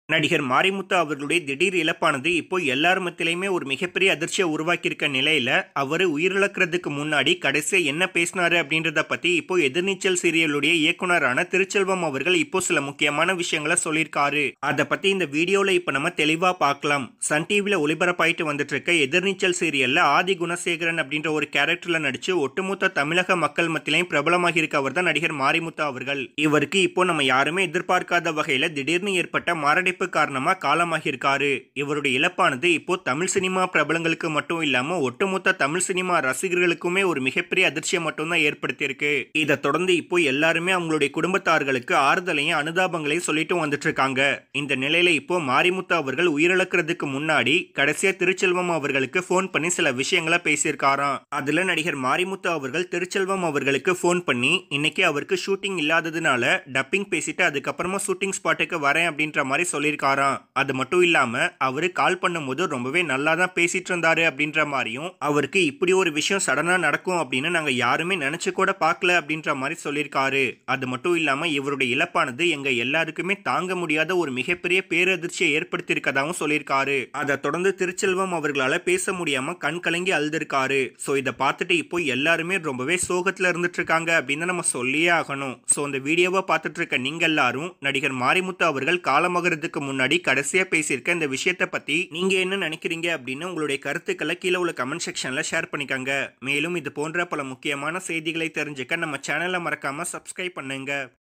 நடிகர் மாரிமுத்து அவர்களுடைய திடீர் இழப்பானது இப்போ எல்லார் மத்தியிலையுமே ஒரு மிகப்பெரிய அதிர்ச்சியை உருவாக்கியிருக்க நிலையில அவர் உயிரிழக்கிறதுக்கு முன்னாடி கடைசியா என்ன பேசினாரு அப்படின்றத பத்தி இப்போ எதிர்நீச்சல் சீரியலுடைய இயக்குனரான திருச்செல்வம் அவர்கள் இப்போ சில முக்கியமான விஷயங்களை சொல்லியிருக்காரு அதை பத்தி இந்த வீடியோல இப்ப நம்ம தெளிவா பார்க்கலாம் சன் டிவில ஒளிபரப்பாயிட்டு வந்துட்டு இருக்க எதிர்நீச்சல் சீரியல்ல ஆதி குணசேகரன் அப்படின்ற ஒரு கேரக்டர்ல நடிச்சு ஒட்டுமொத்த தமிழக மக்கள் மத்தியிலையும் பிரபலமாகி இருக்கவர் தான் நடிகர் மாரிமுத்து அவர்கள் இவருக்கு இப்போ நம்ம யாருமே எதிர்பார்க்காத வகையில திடீர்னு ஏற்பட்ட மாரடைப்பு காரணமா காலமாகியிருக்காரு இவருடைய இழப்பானது இப்போ தமிழ் சினிமா பிரபலங்களுக்கு மட்டும் இல்லாம ஒட்டுமொத்த தமிழ் சினிமா ரசிகர்களுக்குமே ஒரு மிகப்பெரிய அதிர்ச்சியை மட்டும்தான் ஏற்படுத்தியிருக்கு இதை தொடர்ந்து இப்போ எல்லாருமே அவங்களுடைய குடும்பத்தார்களுக்கு ஆறுதலையும் அனுதாபங்களையும் சொல்லிட்டு வந்துட்டு இருக்காங்க இந்த நிலையில இப்போ மாரிமுத்து அவர்கள் உயிரிழக்கிறதுக்கு முன்னாடி கடைசியா திருச்செல்வம் அவர்களுக்கு ஃபோன் பண்ணி சில விஷயங்களை பேசியிருக்காராம் அதுல நடிகர் மாரிமுத்து அவர்கள் திருச்செல்வம் அவர்களுக்கு ஃபோன் பண்ணி இன்னைக்கு அவருக்கு ஷூட்டிங் இல்லாததுனால டப்பிங் பேசிட்டு அதுக்கப்புறமா ஷூட்டிங் ஸ்பாட்டுக்கு வரேன் அப்படின்ற மாதிரி சொல்லியிருக்காராம் அது மட்டும் இல்லாம அவரு கால் பண்ணும்போது ரொம்பவே நல்லா தான் பேசிட்டு இருந்தாரு அப்படின்ற மாதிரியும் அவருக்கு இப்படி ஒரு விஷயம் சடனா நடக்கும் அப்படின்னு நாங்க யாருமே நினைச்சு கூட பார்க்கல அப்படின்ற மாதிரி சொல்லியிருக்காரு அது மட்டும் இல்லாம இவருடைய இழப்பானது எங்க எல்லாருக்குமே தாங்க முடியாத ஒரு மிகப்பெரிய பேரதிர்ச்சியை ஏற்படுத்தியிருக்கதாகவும் சொல்லியிருக்காரு அதை தொடர்ந்து திருச்செல்வம் அவர்களால பேச முடியாம கண் கலங்கி அழுதுருக்காரு ஸோ இதை பார்த்துட்டு இப்போ எல்லாருமே ரொம்பவே சோகத்துல இருந்துட்டு இருக்காங்க அப்படின்னு நம்ம சொல்லியே ஆகணும் ஸோ இந்த வீடியோவை பார்த்துட்டு இருக்க நீங்க எல்லாரும் நடிகர் மாரிமுத்து அவர்கள் காலமாகிறதுக்கு முன்னாடி கடைசியா பேசியிருக்க இந்த விஷயத்தை பத்தி நீங்க என்ன நினைக்கிறீங்க அப்படின்னு உங்களுடைய கருத்துக்களை கீழே உள்ள கமெண்ட் செக்ஷன்ல ஷேர் பண்ணிக்கோங்க மேலும் இது போன்ற பல முக்கியமான செய்திகளை தெரிஞ்சுக்க நம்ம சேனலை மறக்காம சப்ஸ்கிரைப் பண்ணுங்க